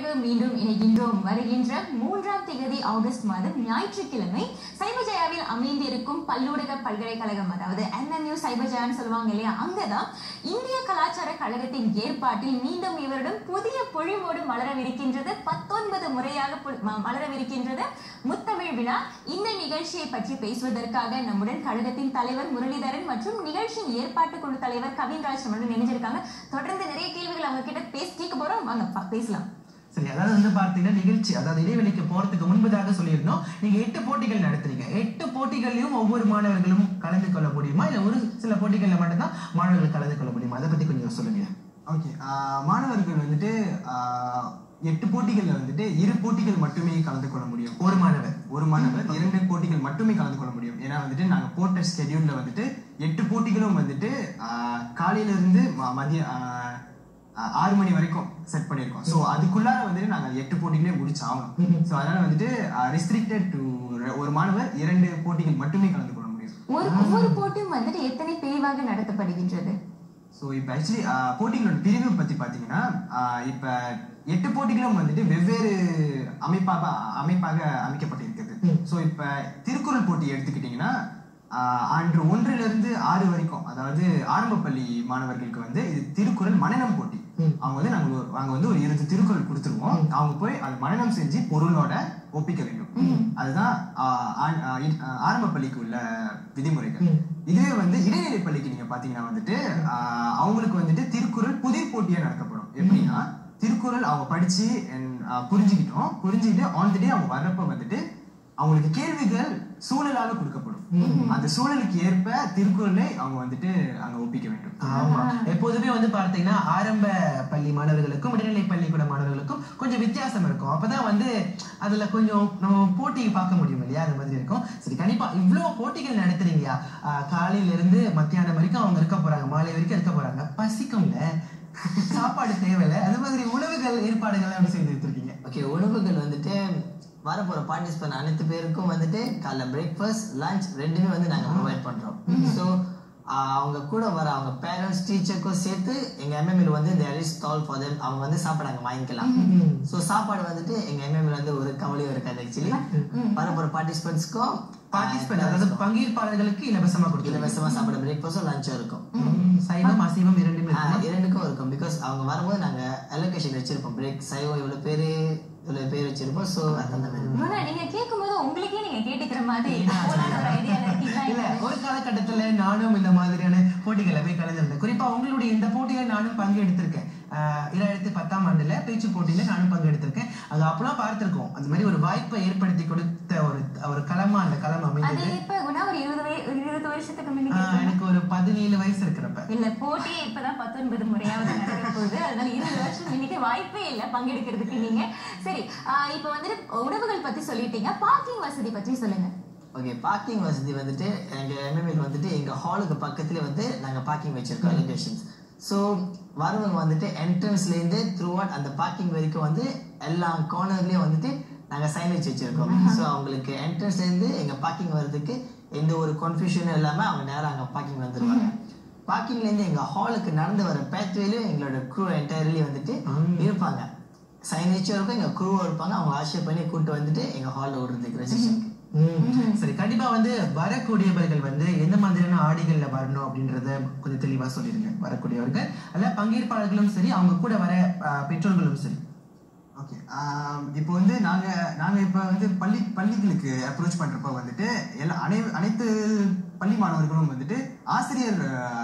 பிறகு மீண்டும் இணைகின்றோம் வருகின்ற மூன்றாம் தேதி ஆகஸ்ட் மாதம் ஞாயிற்றுக்கிழமை சைபஜயாவில் அமைந்திருக்கும் பல்லூடக பல்கலைக்கழகம் அதாவது என்என்யூ சைபஜயான்னு சொல்லுவாங்க இல்லையா அங்கதான் இந்திய கலாச்சார கழகத்தின் ஏற்பாட்டில் மீண்டும் இவரிடம் புதிய பொழிவோடு மலரவிருக்கின்றது பத்தொன்பது முறையாக புல்- ம- மலரவிருக்கின்றது முத்தமிழ் விழா இந்த நிகழ்ச்சியை பற்றி பேசுவதற்காக நம்முடன் கழகத்தின் தலைவர் முரளிதரன் மற்றும் நிகழ்ச்சியின் ஏற்பாட்டு குழு தலைவர் கவின்ராஜ் நம்மளுடன் இணைஞ்சிருக்காங்க தொடர்ந்து நிறைய கேள்விகள் அவங்க கிட்ட பேசி கேட்க போறோம் வாங்க பா- பேசலாம் சரி அதாவது வந்து பார்த்தீங்கன்னா நிகழ்ச்சி அதாவது இடைவெளிக்கு போறதுக்கு முன்பதாக சொல்லியிருந்தோம் நீங்க எட்டு போட்டிகள் நடத்துறீங்க எட்டு போட்டிகள்லயும் ஒவ்வொரு மாணவர்களும் கலந்து கொள்ள முடியுமா இல்ல ஒரு சில போட்டிகள்ல மட்டும்தான் மாணவர்கள் கலந்து கொள்ள முடியுமா அதை பத்தி கொஞ்சம் சொல்லுங்க ஓகே மாணவர்கள் வந்துட்டு ஆஹ், எட்டு போட்டிகள்ல வந்துட்டு இரு போட்டிகள் மட்டுமே கலந்து கொள்ள முடியும் ஒரு மாணவர் ஒரு மாணவர் இரண்டு போட்டிகள் மட்டுமே கலந்து கொள்ள முடியும் ஏன்னா வந்துட்டு நாங்க போட்ட ஸ்கெடியூல்ல வந்துட்டு எட்டு போட்டிகளும் வந்துட்டு ஆஹ், காலையில இருந்து ம- மதிய ஆஹ், ஆஹ், ஆறு மணி வரைக்கும் செட் பண்ணியிருக்கோம் ஸோ அதுக்குள்ளார வந்துட்டு நாங்க எட்டு போட்டிகளே முடிச்சாகணும் ஸோ அதனால வந்துட்டு ரெஸ்ட்ரிக்டட் டு ஒரு மாணவர் இரண்டு போட்டிகள் மட்டுமே கலந்து கொள்ள முடியும் ஒரு ஒவ்வொரு போட்டியும் வந்துட்டு எத்தனை பிரிவாக நடத்தப்படுகின்றது ஸோ இப்போ ஆக்சுவலி போட்டிகளோட பிரிவு பற்றி பார்த்தீங்கன்னா இப்போ எட்டு போட்டிகளும் வந்துட்டு வெவ்வேறு அமைப்பாக அமைப்பாக அமைக்கப்பட்டிருக்குது ஸோ இப்போ திருக்குறள் போட்டி எடுத்துக்கிட்டிங்கன்னா ஆஹ், அன்று ஒன்றிலிருந்து ஆறு வரைக்கும் அதாவது ஆரம்ப பள்ளி மாணவர்களுக்கு வந்து இது திருக்குறள் மனனம் போட்டி அவங்க வந்து நாங்கள் ஒரு அவங்க வந்து ஒரு இருபது திருக்குறள் கொடுத்துருவோம் அவங்க போய் அது மனனம் செஞ்சு பொருளோட ஒப்பிக்க வேண்டும் அதுதான் ஆஹ், ஆண்- ஆஹ், இ- ஆஹ், ஆரம்ப பள்ளிக்கு உள்ள விதிமுறைகள் இதுவே வந்து இடைநிலை பள்ளிக்கு நீங்க பாத்தீங்கன்னா வந்துட்டு ஆஹ், அவங்களுக்கு வந்துட்டு திருக்குறள் புதிர் போட்டியா நடத்தப்படும் எப்படின்னா திருக்குறள் அவங்க படிச்சு and, ஆஹ், புரிஞ்சுக்கிட்டோம் புரிஞ்சுக்கிட்டு ஆன் தி டே அவங்க வர்றப்ப வந்துட்டு அவங்களுக்கு கேள்விகள் சூழலாக கொடுக்கப்படும் அந்த சூழலுக்கு ஏற்ப திருக்குறளை அவங்க வந்துட்டு அங்க ஒப்பிக்க வேண்டும் ஆமா எப்போதுமே வந்து பார்த்தீங்கன்னா ஆரம்ப பள்ளி மாணவர்களுக்கும் இடைநிலை பள்ளிக்கூட மாணவர்களுக்கும் கொஞ்சம் வித்தியாசம் இருக்கும் அப்பதான் வந்து அதுல கொஞ்சம் நம்ம போட்டி பார்க்க முடியும் இல்லையா அது மாதிரி இருக்கும் சரி கண்டிப்பா இவ்வளோ போட்டிகள் நடத்துறீங்க ஆஹ் காலையில இருந்து மத்தியானம் வரைக்கும் அவங்க இருக்க போறாங்க மாலை வரைக்கும் இருக்க போறாங்க பசிக்கும்ல சாப்பாடு தேவையில்ல அது மாதிரி உணவுகள் ஏற்பாடுகள் எப்படி செய்து வைத்திருக்கீங்க ஓகே உணவுகள் வந்துட்டு வரப்போற பார்ட்டிசிபென்ட் அனைத்து பேருக்கும் வந்துட்டு காலைல பிரேக்ஃபாஸ்ட் லஞ்ச் ரெண்டுமே வந்து நாங்க ப்ரொவைட் பண்றோம் ஸோ அவங்க கூட வர அவங்க பேரண்ட்ஸ் டீச்சருக்கும் சேர்த்து எங்க M M there is stall for them அவங்க வந்து சாப்பாடு அங்க வாங்கிக்கலாம் ஸோ சாப்பாடு வந்துட்டு எங்க எம்எம்எல் வந்து ஒரு கவலையும் இருக்காது ஆக்சுவலி வரப்போற பார்ட்டிசிபென்ட்ஸ்க்கும் பார்ட்டிசிபென்ட் அதாவது பங்கேற்பாளர்களுக்கு இலவசமா கொடுக்கல இலவசமா சாப்பிட பிரேக்ஃபாஸ்டும் லஞ்சும் இருக்கும் சைவம் அசைவம் இரண்டுமே ஆஹ் இருக்குமா? இரண்டுக்கும் இருக்கும் பிகாஸ் அவங்க வரும்போது நாங்க அலோகேஷன் வச்சிருப்போம் பிரேக் சைவம் இவ்வளவு பேரு இவ்வளவு பேர் வச்சிருப்போம் ஸோ அந்த மாதிரி முன்னா நீங்க கேட்கும்போது உங்களுக்கே நீங்க கேட்டுக்கிற மாதிரி போலான்னு ஒரு ஐடியால இல்ல இருக்கீங்களா ஒரு காலகட்டத்துல நானும் இந்த மாதிரியான போட்டிகளை போய் கலந்துருந்தேன் குறிப்பா உங்களுடைய இந்த போட்டியில நானும் பங்கெடுத்திருக்கேன் ஆஹ் இரண்டாயிரத்தி பத்தாம் ஆண்டுல பேச்சு போட்டியில நானும் பங்கெடுத்திருக்கேன் அது அப்பெல்லாம் பார்த்திருக்கோம் அந்த மாதிரி ஒரு வாய்ப்பை ஏற்படுத்தி கொடுத்த ஒரு ஒரு களமா அந்த களம் அது அமைந்தது இப்ப குணா ஒரு இருபது வய- ஒரு இருபது வருஷத்துக்கு முன்னாடி ஆஹ் எனக்கு ஒரு பதினேழு வயசு இருக்கிறப்ப இல்ல போட்டியே இப்பதான் பத்தொன்பது முறையாவது நடக்க போகுது அதனால இருபது வருஷம் இன்னைக்கு வாய்ப்பே இல்ல பங்கெடுக்கிறதுக்கு நீங்க சரி ஆஹ் இப்ப வந்துட்டு உணவுகள் பத்தி சொல்லிட்டீங்க பார்க்கிங் வசதி பத்தி சொல்லுங்க ஓகே பார்க்கிங் வசதி வந்துட்டு எங்க எம்எம்எல் வந்துட்டு எங்க ஹாலுக்கு பக்கத்துல வந்து நாங்க பார்க்கிங் வச்சிருக்கோம் அலோகேஷன்ஸ் ஸோ வரவங்க வந்துட்டு என்ட்ரன்ஸ்ல இருந்து த்ரூ அவுட் அந்த பார்க்கிங் வரைக்கும் வந்து எல்லா கார்னர்லயும் வந்துட்டு நாங்க சைனேஜ் வச்சிருக்கோம் ஸோ அவங்களுக்கு என்ட்ரன்ஸ்ல இருந்து எங்க பார்க்கிங் வர்றதுக்கு எந்த ஒரு கன்ஃபியூஷனும் இல்லாம அவங்க நேரா அங்க பார்க்கிங் வந்துருவாங்க பார்க்கிங்ல இருந்து எங்க ஹாலுக்கு நடந்து வர பேத்வேலையும் எங்களோட க்ரூ என்டையர்லி வந்துட்டு இருப்பாங்க சைனேஜும் இருக்கும் எங்க க்ரூவும் இருப்பாங்க அவங்க ஆஷர் பண்ணி கூட்டு வந்துட்டு எங்க ஹாலில் விடுறதுக்கு ரெஜிஸ்ட்ரேஷனுக்கு ம். சரி கண்டிப்பா வந்து வரக்கூடியவர்கள் வந்து எந்த மாதிரியான ஆடைகள்ல வரணும் அப்படின்றத கொஞ்சம் தெளிவா சொல்லிருங்க வரக்கூடியவர்கள் அல்ல பங்கேற்பாளர்களும் சரி அவங்க கூட வர ஆஹ், பெற்றோர்களும் சரி ஓகே இப்போ வந்து நாங்க நாங்க இப்போ வந்து பள்ளி பள்ளிகளுக்கு அப்ரோச் பண்றப்ப வந்துட்டு எல்லா அனை அனைத்து பள்ளி மாணவர்களும் வந்துட்டு ஆசிரியர்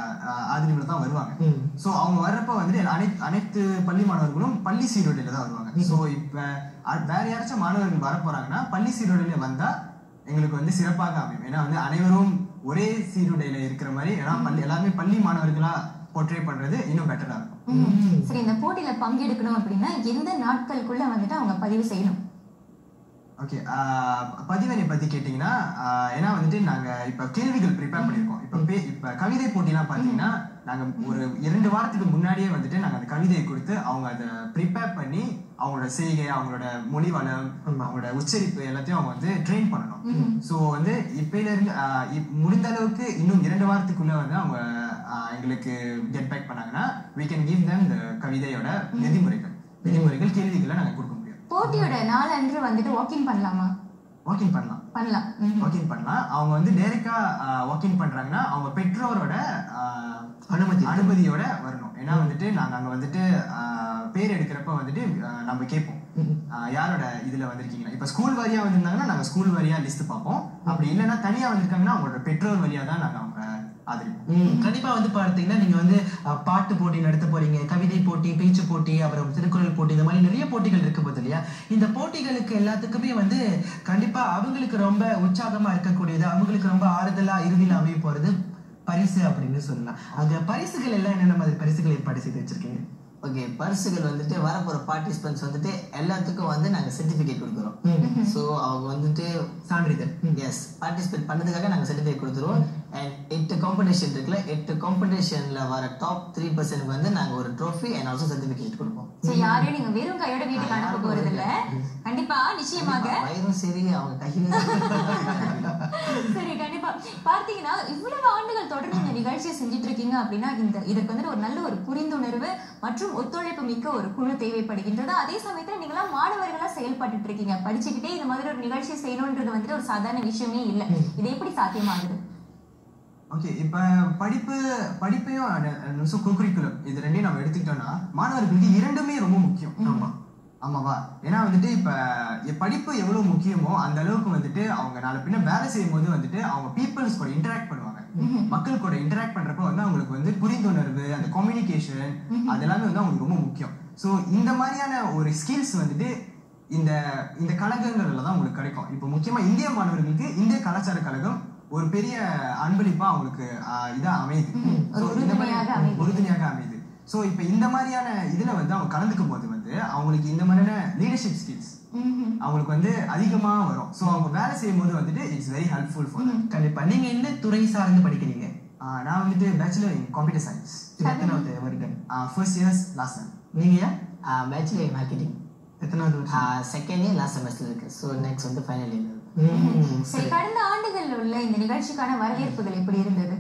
ஆதரவுல தான் வருவாங்க ஸோ அவங்க வர்றப்ப வந்துட்டு எல்லா- அனைத்து அனைத்து பள்ளி மாணவர்களும் பள்ளி சீருடையில தான் வருவாங்க ஸோ இப்போ வேற யாராச்சும் மாணவர்கள் வர போறாங்கன்னா பள்ளி சீருடையில வந்தா எங்களுக்கு வந்து சிறப்பாக அமையும் ஏன்னா வந்து அனைவரும் ஒரே சீருடையில இருக்கிற மாதிரி ஏன்னா பள்ளி எல்லாருமே பள்ளி மாணவர்களா போர்ட்ரே பண்றது இன்னும் பெட்டரா இருக்கும் சரி இந்த போட்டியில பங்கெடுக்கணும் அப்படின்னா எந்த நாட்களுக்குள்ள வந்துட்டு அவங்க பதிவு செய்யணும் ஓகே பதிவனை பத்தி கேட்டிங்கன்னா ஆஹ், ஏன்னா வந்துட்டு நாங்க இப்ப கேள்விகள் ப்ரிப்பேர் பண்ணிருக்கோம் இப்ப பே- இப்ப கவிதை போட்டிலாம் பாத்தீங்கன்னா நாங்க ஒரு இரண்டு வாரத்துக்கு முன்னாடியே வந்துட்டு நாங்க அந்த கவிதையை கொடுத்து அவங்க அதை ப்ரிப்பேர் பண்ணி அவங்களோட செய்கை அவங்களோட மொழி வளம் அவங்களோட உச்சரிப்பு எல்லாத்தையும் அவங்க வந்து ட்ரெயின் பண்ணணும் ஸோ வந்து இப்பையில இருந்து ஆஹ், இப்- முடிந்த அளவுக்கு இன்னும் இரண்டு வாரத்துக்குள்ள வந்து அவங்க ஆஹ், எங்களுக்கு கெட் பேக் பண்ணாங்கன்னா we can give them the கவிதையோட நெறிமுறைகள் விதிமுறைகள் கேள்விகளை நாங்க கொடுக்க முடியும் போட்டியோட நாள் அன்று வந்துட்டு வாக்கிங் பண்ணலாமா வாக்கிங் பண்ணலாம் பண்ணலாம் ம். வாக்கிங் பண்ணலாம் அவங்க வந்து டைரக்டா வாக்கிங் பண்றாங்கன்னா அவங்க பெற்றோரோட ஆஹ், அனுமதி. அனுமதியோட வரணும் ஏன்னா வந்துட்டு நாங்க அங்க வந்துட்டு ஆஹ், பேர் எடுக்கிறப்ப வந்துட்டு ஆஹ், நம்ம கேட்போம் ஆஹ், யாரோட இதுல வந்திருக்கீங்க இப்ப ஸ்கூல் வாரியா வந்திருந்தாங்கன்னா நாங்க ஸ்கூல் வாரியா லிஸ்ட் பார்ப்போம் அப்படி இல்லைன்னா தனியா வந்திருக்காங்கன்னா அவங்களோட பெற்றோர் வழியா தான் நாங்க அவங்க ஆதரிப்போம் ம், கண்டிப்பா வந்து பார்த்தீங்கன்னா நீங்க வந்து அஹ், பாட்டு போட்டி நடத்த போறீங்க கவிதை போட்டி பேச்சு போட்டி அப்புறம் திருக்குறள் போட்டி இந்த மாதிரி நிறைய போட்டிகள் இருக்கு போது இல்லையா இந்த போட்டிகளுக்கு எல்லாத்துக்குமே வந்து கண்டிப்பா அவங்களுக்கு ரொம்ப உற்சாகமா இருக்கக்கூடியது அவங்களுக்கு ரொம்ப ஆறுதலா இறுதியில் அமைய போறது பரிசு அப்படின்னு சொல்லலாம் அங்க பரிசுகள் எல்லாம் என்னென்ன மாதிரி பரிசுகள் ஏற்பாடு செய்து வச்சிருக்கீங்க ஓகே பரிசுகள் வந்துட்டு வரப்போற பார்ட்டிசிபென்ட்ஸ் வந்துட்டு எல்லாத்துக்கும் வந்து நாங்க சர்டிபிகேட் கொடுக்குறோம் ஸோ அவங்க வந்துட்டு சான்றிதழ் ம். எஸ் பார்ட்டிசிபேட் பண்ணதுக்காக நாங்க சர்டிஃபிகேட் கொடுத்துருவோம் அண்ட் எட்டு காம்படிஷன் இருக்குல்ல எட்டு காம்படிஷன்ல வர டாப் த்ரீ பர்சன்ட்க்கு வந்து நாங்க ஒரு ட்ரோஃபி அண்ட் ஆல்சோ சர்டிஃபிகேட் கொடுப்போம் சரி யாரையும் நீங்க வெறும் கையோட வீட்டுக்கு அனுப்ப போறது இல்ல கண்டிப்பா நிச்சயமாக வயிறும் சரி அவங்க கையிலும் சரி கண்டிப்பா பார்த்தீங்கன்னா இவ்வளவு ஆண்டுகள் தொடர்ந்து இந்த நிகழ்ச்சியை செஞ்சுட்டு இருக்கீங்க அப்படின்னா இந்த இதற்கு வந்துட்டு ஒரு நல்ல ஒரு புரிந்துணர்வு மற்றும் ஒத்துழைப்பு மிக்க ஒரு குழு தேவைப்படுகின்றது அதே சமயத்துல நீங்களாம் மாணவர்களா செயல்பட்டுட்டு இருக்கீங்க படிச்சுக்கிட்டே இந்த மாதிரி ஒரு நிகழ்ச்சி செய்யணும்ன்றது வந்துட்டு ஒரு சாதாரண விஷயமே இல்ல இது எப்படி சாத்தியமாகுது ஓகே இப்ப படிப்பு படிப்பையும் குரிக்குலம் இது ரெண்டையும் நம்ம எடுத்துக்கிட்டோம்னா மாணவர்களுக்கு இரண்டுமே ரொம்ப முக்கியம் ஆமா ஆமாவா ஏன்னா வந்துட்டு இப்ப இ- படிப்பு எவ்வளவு முக்கியமோ அந்த அளவுக்கு வந்துட்டு அவங்க நாளை பின்ன வேலை செய்யும் போது வந்துட்டு அவங்க பீப்புள்ஸ் கூட இன்டராக்ட் பண்ணுவாங்க மக்கள் கூட இன்டராக்ட் பண்றப்ப வந்து அவங்களுக்கு வந்து புரிந்துணர்வு அந்த கம்யூனிகேஷன் அது எல்லாமே வந்து அவங்களுக்கு ரொம்ப முக்கியம் ஸோ இந்த மாதிரியான ஒரு ஸ்கில்ஸ் வந்துட்டு இந்த இந்த கழகங்கள்ல தான் உங்களுக்கு கிடைக்கும் இப்போ முக்கியமா இந்திய மாணவர்களுக்கு இந்திய கலாச்சார கழகம் ஒரு பெரிய அன்பளிப்பா அவங்களுக்கு ஆஹ், இதா அமையுது ஒரு So, இந்த மாதிரி உறுதுணையாக அமையுது. உறுதுணையாக அமையுது ஸோ இப்போ இந்த மாதிரியான இதுல வந்து அவங்க கலந்துக்கும் போது வந்து அவங்களுக்கு இந்த மாதிரியான லீடர்ஷிப் ஸ்கில்ஸ் ம்ஹும். அவங்களுக்கு வந்து அதிகமா வரும் ஸோ அவங்க வேலை செய்யும் போது வந்துட்டு இட்ஸ் வெரி ஹெல்ப்ஃபுல் ஃபார் கண்டிப்பா நீங்க என்ன துறை சார்ந்து படிக்கிறீங்க நான் வந்துட்டு பேச்சுலர் இன் கம்ப்யூட்டர் சயின்ஸ் இது எத்தனாவது வருடம் ஃபர்ஸ்ட் இயர்ஸ் லாஸ்ட் செம் நீங்க பேச்சுலர் இன் மார்க்கெட்டிங் எத்தனாவது வருஷம் செகண்ட் இயர் லாஸ்ட் செமஸ்டர் இருக்கு ஸோ நெக்ஸ்ட் வந்து ஃபைனல் இயர் ம், சரி கடந்த ஆண்டுகள்ல உள்ள இந்த நிகழ்ச்சிக்கான வரவேற்புகள் எப்படி இருந்தது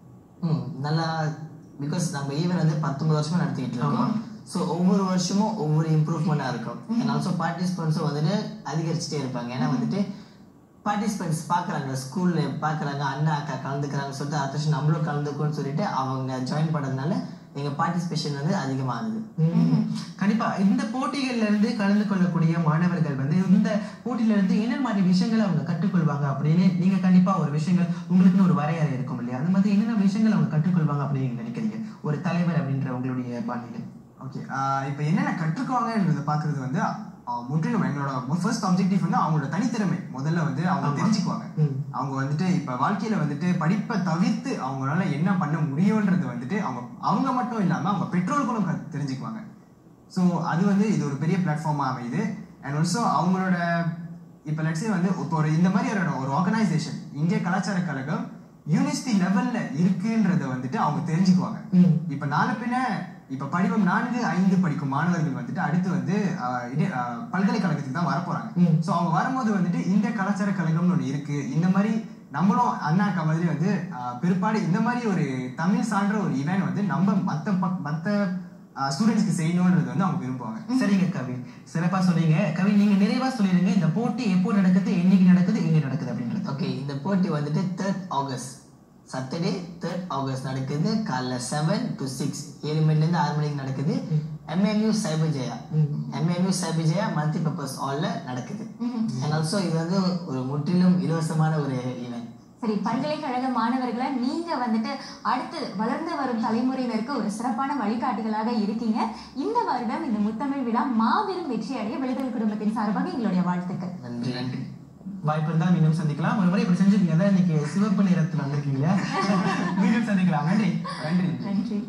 ம் நல்லா பிகாஸ் நம்ம ஈவன் வந்து பத்தொன்பது வருஷமா நடத்திக்கிட்டு இருக்கோம் ஸோ ஒவ்வொரு வருஷமும் ஒவ்வொரு இம்ப்ரூவ்மெண்ட்டாக இருக்கும் அண்ட் ஆல்சோ பார்ட்டிசிபென்ட்ஸும் வந்துட்டு அதிகரிச்சுட்டே இருப்பாங்க ஏன்னா வந்துட்டு பார்ட்டிசிபென்ட்ஸ் பார்க்குறாங்க ஸ்கூலில் பார்க்குறாங்க அண்ணா அக்கா கலந்துக்கிறாங்க சொல்லிட்டு அடுத்த வருஷம் நம்மளும் கலந்துக்கோன்னு சொல்லிட்டு அவங்க ஜாயின் பண்ணதுனால எங்கள் பார்ட்டிசிபேஷன் வந்து அதிகமாகுது ம். கண்டிப்பா இந்த போட்டிகள்ல இருந்து கலந்து கொள்ளக்கூடிய மாணவர்கள் வந்து இந்த போட்டியில இருந்து என்ன மாதிரி விஷயங்களை அவங்க கற்றுக்கொள்வாங்க அப்படின்னு நீங்க கண்டிப்பா ஒரு விஷயங்கள் உங்களுக்குன்னு ஒரு வரையறை இருக்கும் இல்லையா அந்த மாதிரி என்னென்ன விஷயங்கள் அவங்க கற்றுக்கொள்வாங்க அப்படின்னு நீங்க நினைக்கிறீங்க ஒரு தலைவர் அப்படின்ற உங்களுடைய பாணியில் ஓகே இப்போ என்னென்ன கற்றுக்குவாங்கன்றதை பார்க்கறது வந்து ஆஹ், முற்றிலும் எங்களோட ஃபர்ஸ்ட் ஆப்ஜெக்டிவ் வந்து அவங்களோட தனித்திறமை முதல்ல வந்து அவங்க தெரிஞ்சுக்குவாங்க ம். அவங்க வந்துட்டு இப்ப வாழ்க்கையில வந்துட்டு படிப்பை தவிர்த்து அவங்களால என்ன பண்ண முடியும்ன்றது வந்துட்டு அவங்க அவங்க மட்டும் இல்லாம அவங்க பெற்றோர்களும் க- தெரிஞ்சுக்குவாங்க ஸோ அது வந்து இது ஒரு பெரிய பிளாட்ஃபார்மா அமையுது அண்ட் ஆல்சோ அவங்களோட இப்போ லட்சே வந்து இப்போ ஒரு இந்த மாதிரி ஒரு ஒரு ஆர்கனைசேஷன் இந்திய கலாச்சார கழகம் யூனிவர்சிட்டி லெவல்ல இருக்குன்றத வந்துட்டு அவங்க தெரிஞ்சுக்குவாங்க ம். இப்ப நாலு பின்ன இப்ப படிவம் நான்கு ஐந்து படிக்கும் மாணவர்கள் வந்துட்டு அடுத்து வந்து ஆஹ், இடை- ஆஹ், பல்கலைக்கழகத்துக்கு தான் வரப்போறாங்க ம். சோ அவங்க வரும்போது வந்துட்டு இந்த கலாச்சார கழகம்னு ஒண்ணு இருக்கு இந்த மாதிரி நம்மளும் அண்ணா அக்கா மாதிரி வந்து ஆஹ், பிற்பாடு இந்த மாதிரி ஒரு தமிழ் சான்ற ஒரு இவன் வந்து நம்ம மத்த பக்- மத்த ஸ்டூடெண்ட்ஸ்க்கு செய்யணும்ன்றது வந்து அவங்க விரும்புவாங்க சரிங்க கவி சிறப்பா சொன்னீங்க கவி நீங்க நிறைவா சொல்லிடுங்க இந்த போட்டி எப்போ நடக்குது என்னைக்கு நடக்குது எங்க நடக்குது அப்படின்றது ஓகே இந்த போட்டி வந்துட்டு third August Saturday third August நடக்குது காலைல செவன் டு சிக்ஸ் ஏழு மணிலேருந்து ஆறு மணிக்கு நடக்குது MNU cyber Jaya MNU cyber Jaya multi purpose ஹாலில் நடக்குது அண்ட் ஆல்சோ இது வந்து ஒரு முற்றிலும் இலவசமான ஒரு ஈவெண்ட் சரி பல்கலைக்கழக மாணவர்களை நீங்க வந்துட்டு அடுத்து வளர்ந்து வரும் தலைமுறையினருக்கு ஒரு சிறப்பான வழிகாட்டிகளாக இருக்கீங்க இந்த வருடம் இந்த முத்தமிழ் விழா மாபெரும் வெற்றி அடைய விழுதல் குடும்பத்தின் சார்பாக எங்களுடைய வாழ்த்துக்கள் நன்றி நன்றி வாய்ப்பு இருந்தால் மீண்டும் சந்திக்கலாம் ஒரு முறை இப்படி செஞ்சிருக்கீங்க அதான் இன்னைக்கு சிவப்பு நிறத்தில் வந்திருக்கீங்க மீண்டும் சந்திக்கலாம் நன்றி நன்றி நன்றி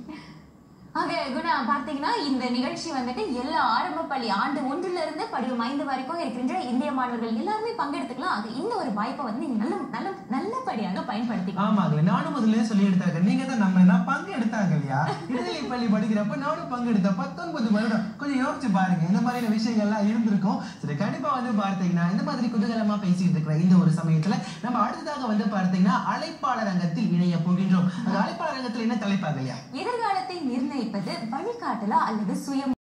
ஆக குணா பார்த்தீங்கன்னா இந்த நிகழ்ச்சி வந்துட்டு எல்லா ஆரம்ப பள்ளி ஆண்டு ஒன்றுல இருந்து படிவம் ஐந்து வரைக்கும் இருக்கின்ற இந்திய மாணவர்கள் எல்லாருமே பங்கெடுத்துக்கலாம் ஆக இந்த ஒரு வாய்ப்பை வந்து நீங்க நல்ல நல்ல நல்லபடியாக பயன்படுத்திக்கலாம் ஆமாங்களே நானும் முதல்ல சொல்லி எடுத்தாங்க நீங்க தான் நம்ம நான் பங்கு எடுத்தாங்க இல்லையா இடைநிலை பள்ளி படிக்கிறப்ப நானும் பங்கு எடுத்தேன் பத்தொன்பது வருடம் கொஞ்சம் யோசிச்சு பாருங்க இந்த மாதிரியான விஷயங்கள்லாம் இருந்திருக்கும் சரி கண்டிப்பா வந்து பார்த்தீங்கன்னா இந்த மாதிரி குதூகலமா பேசிட்டு இருக்கிற இந்த ஒரு சமயத்துல நம்ம அடுத்ததாக வந்து பார்த்தீங்கன்னா அழைப்பாளர் அங்கத்தில் இணைய போகின்றோம் அந்த அழைப்பாளர் அங்கத்தில் என்ன தலைப்பாக இல்லையா எதிர்காலத்தை நிர்ணயிப்பது வழிகாட்டலா அல்லது சுய